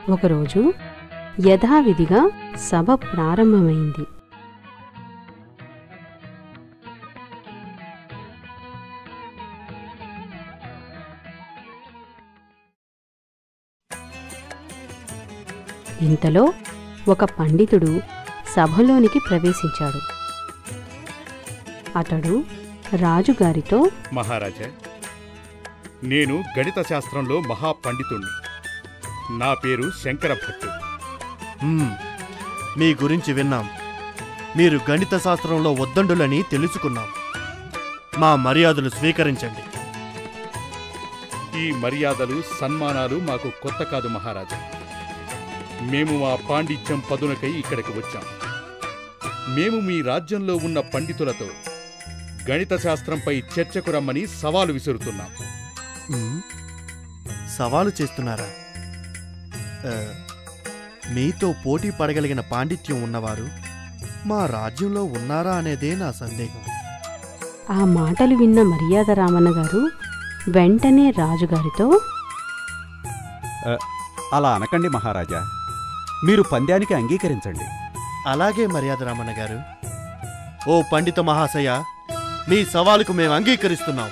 ఒకరోజు యథావిధిగా సభ ప్రారంభమైంది ఇంతలో ఒక పండితుడు సభలోనికి ప్రవేశించాడు అతడు రాజుగారితో మహారాజా నేను గణిత శాస్త్రంలో మహాపండితుణ్ణి నా పేరు శంకర భట్టు మ్మ్. మీ గురించి విన్నాం మీరు గణిత శాస్త్రంలో వద్దండులని తెలుసుకున్నాం మా మర్యాదలు స్వీకరించండి ఈ మర్యాదలు సన్మానాలు మాకు కొత్త కాదు మహారాజా మేము మా పాండిత్యం పదునకై ఇక్కడికి వచ్చాం మేము మీ రాజ్యంలో ఉన్న పండితులతో గణిత శాస్త్రంపై చర్చకు రమ్మని సవాలు విసురుతున్నాం మ్మ్. సవాలు చేస్తున్నారా ఆ, మీతో పోటీ పడగలిగిన పాండిత్యం ఉన్నవారు మా రాజ్యంలో ఉన్నారా అనేదే నా సందేహం ఆ మాటలు విన్న మర్యాద రామన్న గారు వెంటనే రాజుగారితో అలా అనకండి మహారాజా మీరు పందానికి అంగీకరించండి అలాగే మర్యాద రామన్న గారు ఓ పండిత మహాశయ మీ సవాలుకు మేము అంగీకరిస్తున్నాం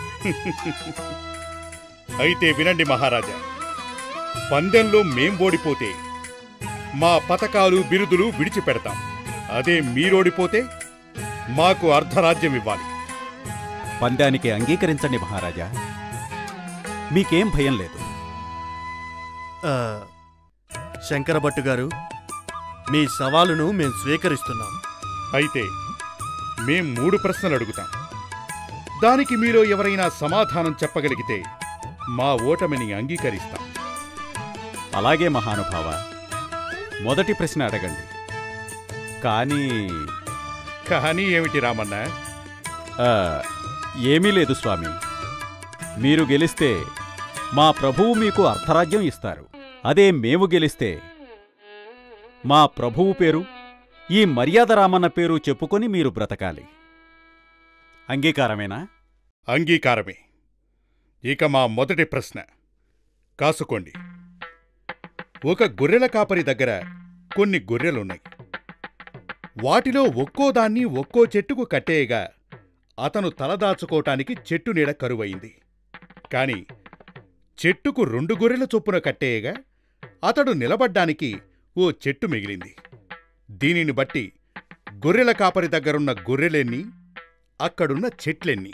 అయితే వినండి మహారాజా పందెంలో మేం ఓడిపోతే మా పతకాలు బిరుదులు విడిచిపెడతాం అదే మీరోడిపోతే మాకు అర్ధరాజ్యం ఇవ్వాలి పందానికి అంగీకరించండి మహారాజా మీకేం భయం లేదు ఆ, శంకరభట్టు గారు మీ సవాలును మేము స్వీకరిస్తున్నాం అయితే మేం మూడు ప్రశ్నలు అడుగుతాం దానికి మీలో ఎవరైనా సమాధానం చెప్పగలిగితే మా ఓటమిని అంగీకరిస్తాం అలాగే మహానుభావ మొదటి ప్రశ్న అడగండి కానీ కానీ ఏమిటి రామన్న ఆ, ఏమీ లేదు స్వామి మీరు గెలిస్తే మా ప్రభువు మీకు అర్ధరాజ్యం ఇస్తారు అదే మేము గెలిస్తే మా ప్రభువు పేరు ఈ మర్యాద రామన్న పేరు చెప్పుకొని మీరు బ్రతకాలి అంగీకారమేనా అంగీకారమే ఇక మా మొదటి ప్రశ్న కాసుకోండి ఒక గొర్రెల కాపరి దగ్గర కొన్ని గొర్రెలున్నాయి వాటిలో ఒక్కో దాన్ని ఒక్కో చెట్టుకు కట్టేయగా అతను తలదాచుకోటానికి చెట్టు నీడ కరువయింది కాని చెట్టుకు రెండు గొర్రెల చొప్పున కట్టేయగా అతడు నిలబడ్డానికి ఓ చెట్టు మిగిలింది దీనిని బట్టి గొర్రెల కాపరి దగ్గరున్న గొర్రెలెన్ని అక్కడున్న చెట్లెన్ని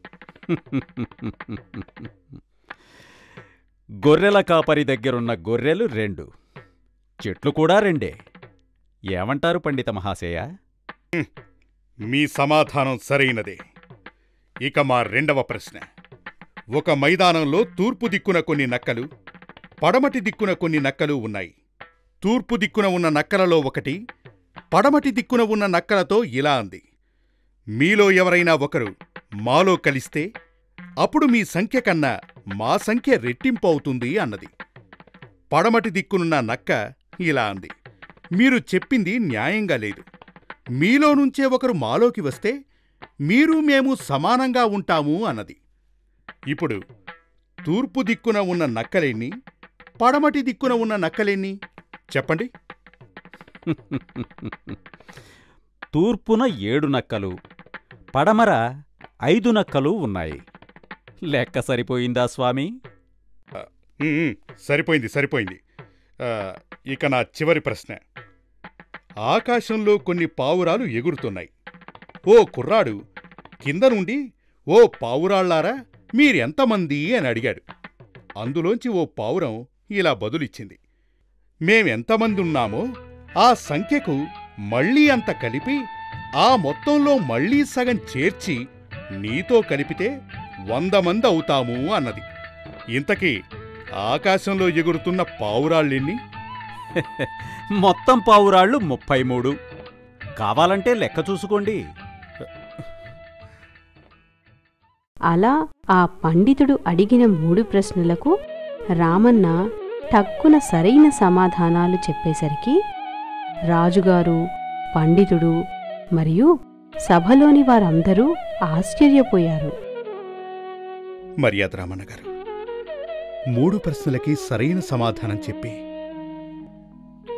గొర్రెల కాపరి దగ్గరున్న గొర్రెలు రెండు చెట్లు కూడా రెండే ఏమంటారు పండిత మహాశయ మీ సమాధానం సరైనదే ఇక మా రెండవ ప్రశ్న ఒక మైదానంలో తూర్పు దిక్కున కొన్ని నక్కలు పడమటి దిక్కున కొన్ని నక్కలు ఉన్నాయి తూర్పు దిక్కున ఉన్న నక్కలలో ఒకటి పడమటి దిక్కున ఉన్న నక్కలతో ఇలా అంది మీలో ఎవరైనా ఒకరు మాలో కలిస్తే అప్పుడు మీ సంఖ్య కన్నా మా సంఖ్య రెట్టింపు అవుతుంది అన్నది పడమటి దిక్కునున్న నక్క ఇలా అంది మీరు చెప్పింది న్యాయంగా లేదు మీలో నుంచే ఒకరు మాలోకి వస్తే మీరు మేము సమానంగా ఉంటాము అన్నది ఇప్పుడు తూర్పు దిక్కున ఉన్న నక్కలెన్ని పడమటి దిక్కున ఉన్న నక్కలెన్ని చెప్పండి తూర్పున ఏడు నక్కలు పడమర ఐదు నక్కలు ఉన్నాయి లెక్క సరిపోయిందా స్వామి ఉమ్, ఉమ్, సరిపోయింది సరిపోయింది ఆ, ఇక నా చివరి ప్రశ్న ఆకాశంలో కొన్ని పావురాలు ఎగురుతున్నాయి ఓ కుర్రాడు కింద నుండి ఓ పావురాళ్లారా మీరెంతమంది అని అడిగాడు అందులోంచి ఓ పావురం ఇలా బదులిచ్చింది మేమెంతమంది ఉన్నామో ఆ సంఖ్యకు మళ్ళీ అంత కలిపి ఆ మొత్తంలో మళ్ళీ సగం చేర్చి నీతో కలిపితే వంద మంది అవుతాము అన్నది ఇంతకీ ఆకాశంలో ఎగురుతున్న పావురాళ్ళెన్ని మొత్తం పావురాళ్ళు ముప్పై మూడు కావాలంటే లెక్క చూసుకోండి అలా ఆ పండితుడు అడిగిన మూడు ప్రశ్నలకు రామన్న టక్కున సరైన సమాధానాలు చెప్పేసరికి రాజుగారు పండితుడు మరియు సభలోని వారందరూ ఆశ్చర్యపోయారు మర్యాద రామన్న గారు మూడు ప్రశ్నలకి సరైన సమాధానం చెప్పి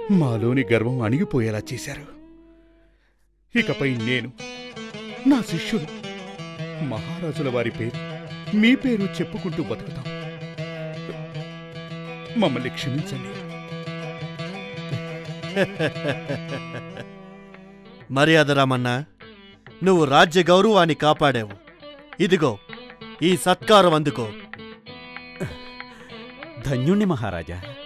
మాలోని గర్వం అణిగిపోయేలా చేశారు ఇకపై నేను నా శిష్యులు మహారాజుల వారి పేరు మీ పేరు చెప్పుకుంటూ బతుకుతాం మమ్మల్ని క్షమించండి మర్యాద రామన్న నువ్వు రాజ్య గౌరవాన్ని కాపాడావు ఇదిగో ఈ సత్కారం అందుకో ధన్యుణ్ణి మహారాజా